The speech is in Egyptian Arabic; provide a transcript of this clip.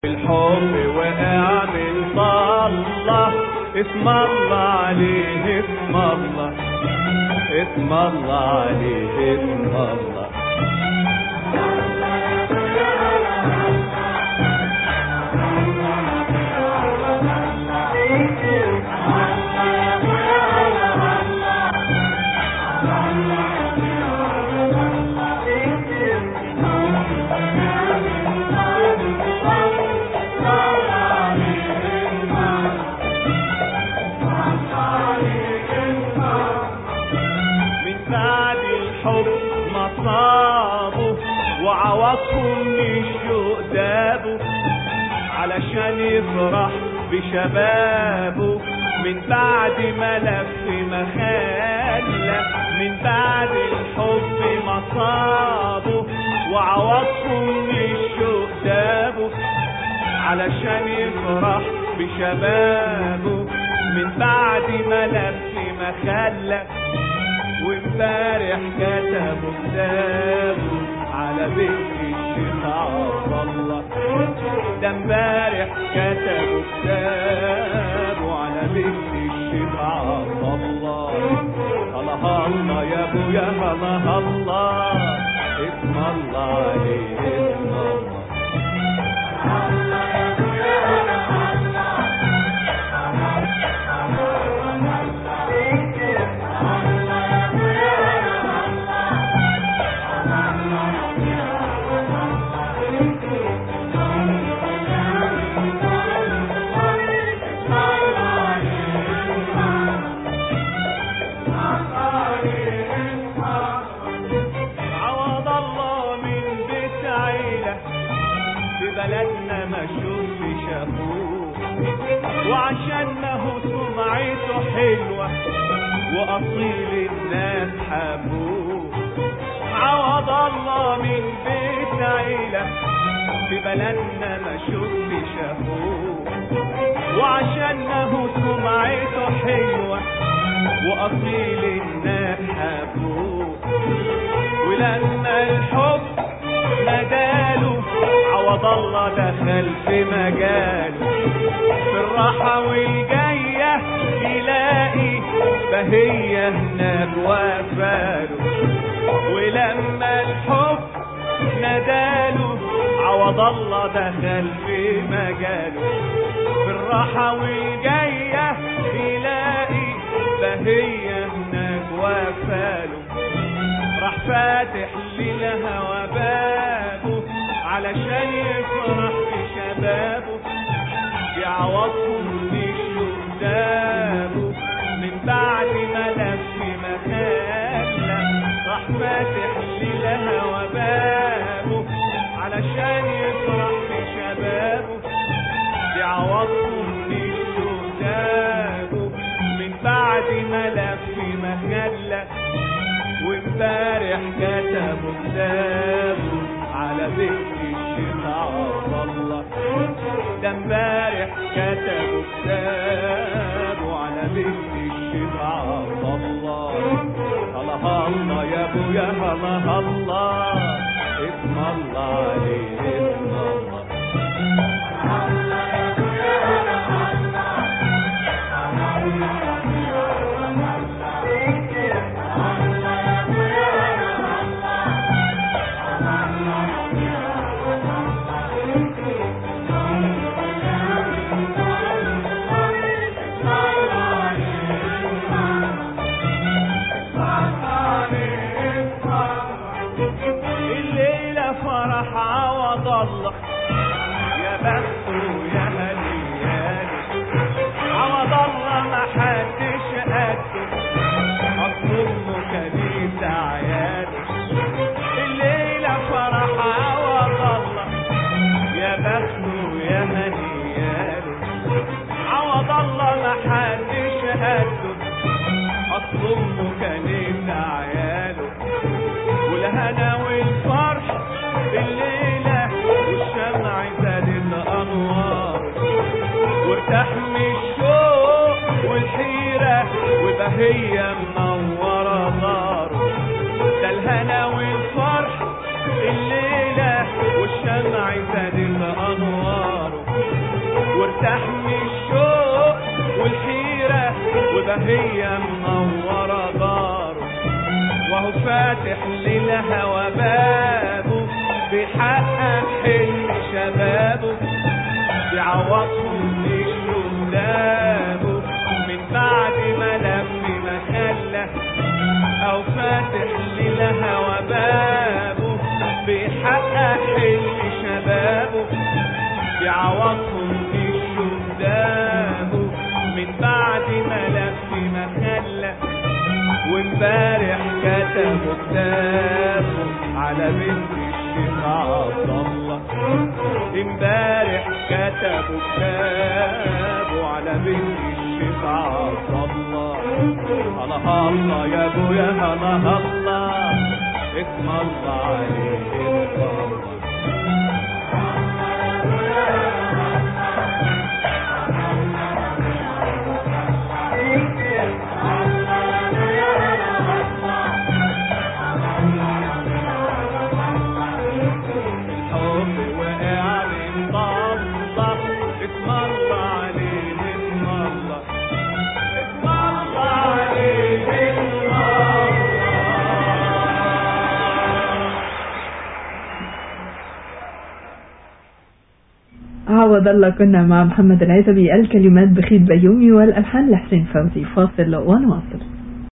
الحب وقع من طلة اسم الله عليه اسم الله اسم الله عليه اسم الله من بعد الحب مصابه وعوضهم الشوق دابه علشان يفرح بشبابه من بعد ما لف مخلة من بعد الحب مصابه وعوضهم الشوق دابه علشان يفرح بشبابه من بعد ما لف مخلة وامبارح كتبوا كتابه على بنت الشيخ عبد الله ده امبارح كتبوا كتابه على بنت الشيخ عبد الله الله الله يا ابويا الله الله اسم الله عليه اسم الله عوض الله من بيت عيلة في بلدنا ما شوف شافوه وعشان ما هو سمعته حلوة وأصيل الناس حبوه عوض الله من بيت عيلة في بلدنا ما شوف شافوه وعشان ما هو سمعته حلوة وأصيل الناس حبوه ولما الحب نداله عوض الله دخل في مجاله في الراحة والجاية يلاقي فهي هناك وفاله ولما الحب نداله عوض الله دخل في مجاله في الراحة والجاية يلاقي فهي هناك وفاله راح فاتح للهوى بابه علشان يفرح بشبابه يعوضهم مشوا قدامه من بعد ما لف مخلة راح فاتح للهوى بابه علشان يفرح بشبابه يعوضهم مشوا قدامه من بعد ما لف مخلة وامبارح كتبوا كتابه على بنت الشيخ عبد الله ده امبارح كتبوا كتابه على بنت الشيخ عبد الله الله الله يا ابويا الله الله اسم الله عليه اسم الله الليلة فرح عوض الله يا بخته يا هنيالي عوض الله ما حدش قده اصل امه كانت عيالي الليلة فرح عوض الله يا بخته يا هنيالي عوض الله ما حدش قده اصل امه كانت عياله والهنا والفرح الليلة والشمع زادت أنوار وارتاح من الشوق والحيرة وبهية منورة داره ده الهنا والفرح الليلة والشمع زادت أنواره تحمي الشوق والحيرة وبهية منورة داره وهو فاتح للهوى بابه بيحقق حلم شبابه بيعوضهم مش قدامه من بعد ما لم ما خلى او فاتح للهوى بابه بيحقق حلم شبابه بيعوضهم مش قدامه من بعد ما لم ما خلى وامبارح كتبوا كتابه على بنت الشيخ عبد الله امبارح كتبوا كتابه على بنت الشيخ عبد الله الله الله يا ابويا الله الله اسم الله عليك اسم الله الحب وقع من ضلة اسم الله عليه اسم الله اسم الله عليه اسم الله عوض الله كنا مع محمد العزبي الكلمات بخيت بيومي والألحان لحسين فوزي فاصل ونواصل